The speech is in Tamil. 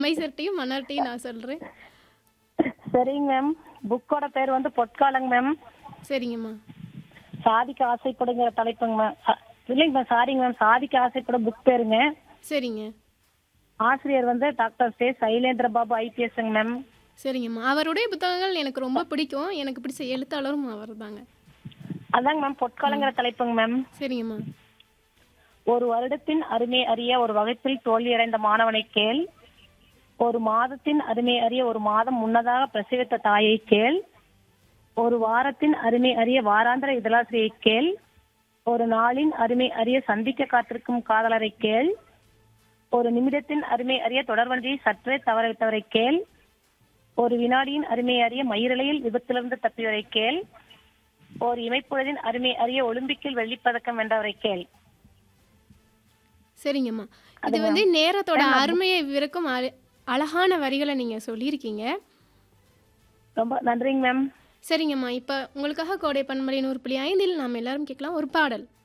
அமைச்சர்ட்டையும் மன்னர்ட்டையும் நான் சொல்றேன் சரிங்க மேம் புக்கோட பேர் வந்து பொற்காலங்க மேம் சரிங்கம்மா சாதிக்க ஆசைப்படுங்கிற தலைப்புங்க மேம் அ, இல்லைங்க மேம் சாரிங்க மேம் சாதிக்க ஆசைப்படும் புக் பேருங்க சரிங்க ஆசிரியர் வந்து டாக்டர் சே சைலேந்திர பாபு ஐபிஎஸ்ங்க மேம் சரிங்கம்மா அவருடைய புத்தகங்கள் எனக்கு ரொம்ப பிடிக்கும் எனக்கு பிடிச்ச எழுத்தாளரும் அவர் தாங்க அதாங்க மேம் பொற்காலங்கிற தலைப்புங்க மேம் சரிங்கம்மா ஒரு வருடத்தின் அருமை அறிய ஒரு வகுப்பில் தோல்வியடைந்த மாணவனை கேள் ஒரு மாதத்தின் அருமை அறிய ஒரு மாதம் முன்னதாக பிரசவித்த தாயை கேள் ஒரு வாரத்தின் அருமை அறிய வாராந்திர இதழாசிரியை கேள் ஒரு நாளின் அருமை அறிய சந்திக்க காத்திருக்கும் காதலரை கேள் ஒரு நிமிடத்தின் அருமை அறிய தொடர்வண்டியை சற்றே தவறவிட்டவரை கேள் ஒரு வினாடியின் அருமை அறிய மயிரிழையில் விபத்திலிருந்து தப்பியவரை கேள் ஒரு இமைப்பொழுதின் அருமை அறிய ஒலிம்பிக்கில் வெள்ளிப்பதக்கம் வென்றவரை கேள் சரிங்கம்மா இது வந்து நேரத்தோட அருமையை விவரிக்கும் அழ- அழகான வரிகளை நீங்க சொல்லியிருக்கீங்க ரொம்ப நன்றிங்க மேம் சரிங்கம்மா இப்போ உங்களுக்காக கோடை பன்மலை நூறு புள்ளி ஐந்தில் நாம் எல்லாரும் கேட்கலாம் ஒரு பாடல்